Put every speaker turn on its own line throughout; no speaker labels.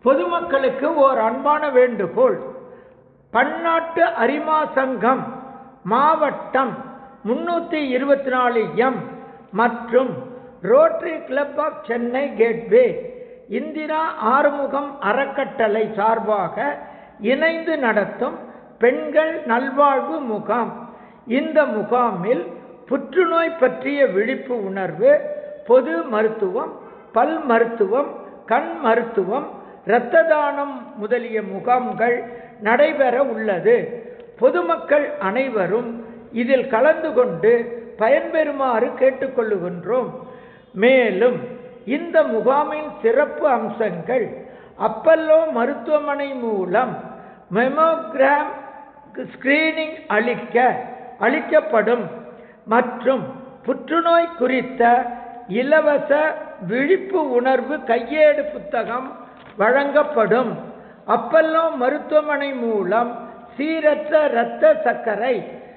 பொதுமக்களுக்கு ஓர் அன்பான வேண்டுகோள் பன்னாட்டு அரிமா சங்கம் மாவட்டம் முன்னூத்தி இருபத்தி நாலு எம் மற்றும் rotary club of Chennai gateway Indira Arumugam அறக்கட்டளை சார்பாக இணைந்து நடத்தும் பெண்கள் நல்வாழ்வு முகாம் இந்த முகாமில் புற்றுநோய் பற்றிய விழிப்பு உணர்வு பொது மருத்துவம் பல் மருத்துவம் கண் மருத்துவம் இரத்த தானம் முதலிய முகாம்கள் நடைபெற உள்ளது பொதுமக்கள் அனைவரும் இதில் கலந்து கொண்டு பயன்பெறுமாறு கேட்டுக்கொள்ளுகின்றோம் மேலும் இந்த முகாமின் சிறப்பு அம்சங்கள் அப்பல்லோ மருத்துவமனை மூலம் மெமோகிராம் ஸ்கிரீனிங் அளிக்க அளிக்கப்படும் மற்றும் புற்றுநோய் குறித்த இலவச விழிப்பு உணர்வு கையேடு புத்தகம் வழங்கப்படும் அப்பல்லோ மருத்துவமனை மூலம் சீரற்ற இரத்த சர்க்கரை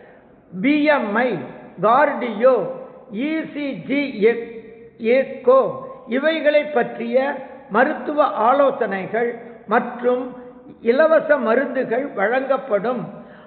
பிஎம்ஐ கார்டியோ இசிஜி ஏக்கோ இவைகளை பற்றிய மருத்துவ ஆலோசனைகள் மற்றும் இலவச மருந்துகள் வழங்கப்படும்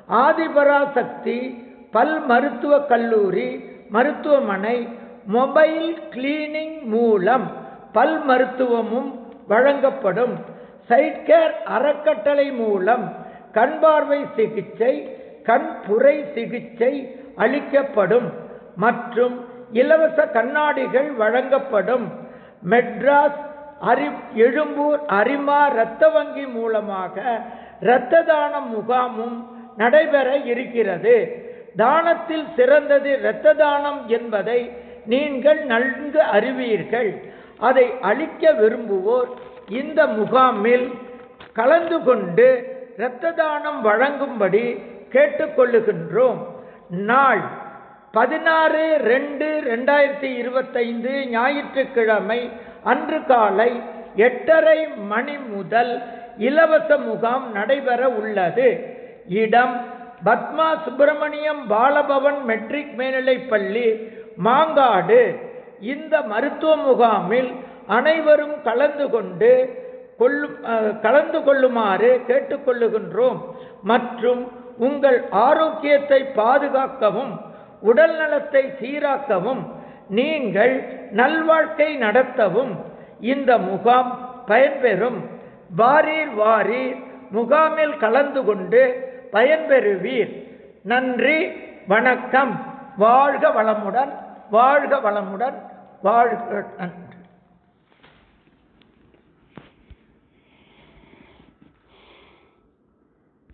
ஆதிபராசக்தி பல் மருத்துவக் கல்லூரி மருத்துவமனை மொபைல் கிளீனிங் மூலம் பல் மருத்துவமும் வழங்கப்படும் சைட்கேர் அறக்கட்டளை மூலம் கண் பார்வை சிகிச்சை கண் புரை சிகிச்சை அளிக்கப்படும் மற்றும் இலவச கண்ணாடிகள் வழங்கப்படும் மெட்ராஸ் அரி எழும்பூர் அரிமா இரத்த வங்கி மூலமாக இரத்த தானம் முகாமும் நடைபெற இருக்கிறது தானத்தில் சிறந்தது இரத்த தானம் என்பதை நீங்கள் நன்கு அறிவீர்கள் அதை அளிக்க விரும்புவோர் இந்த முகாமில் கலந்து கொண்டு இரத்த தானம் வழங்கும்படி கேட்டுக்கொள்ளுகின்றோம் நாள் பதினாறு ரெண்டு ரெண்டாயிரத்தி இருபத்தைந்து ஞாயிற்றுக்கிழமை அன்று காலை எட்டரை மணி முதல் இலவச முகாம் நடைபெற உள்ளது இடம் பத்மா சுப்பிரமணியம் பாலபவன் மெட்ரிக் மேல்நிலைப்பள்ளி மாங்காடு இந்த மருத்துவ முகாமில் அனைவரும் கலந்து கொண்டு கொள்ளும் கலந்து கொள்ளுமாறு கேட்டுக்கொள்ளுகின்றோம் மற்றும் உங்கள் ஆரோக்கியத்தை பாதுகாக்கவும் உடல் நலத்தை சீராக்கவும் நீங்கள் நல்வாழ்க்கை நடத்தவும் இந்த முகாம் பயன்பெறும் வாரீர் வாரீர் முகாமில் கலந்து கொண்டு பயன்பெறுவீர் நன்றி வணக்கம் வாழ்க வளமுடன் வாழ்க வளமுடன் வாழ்க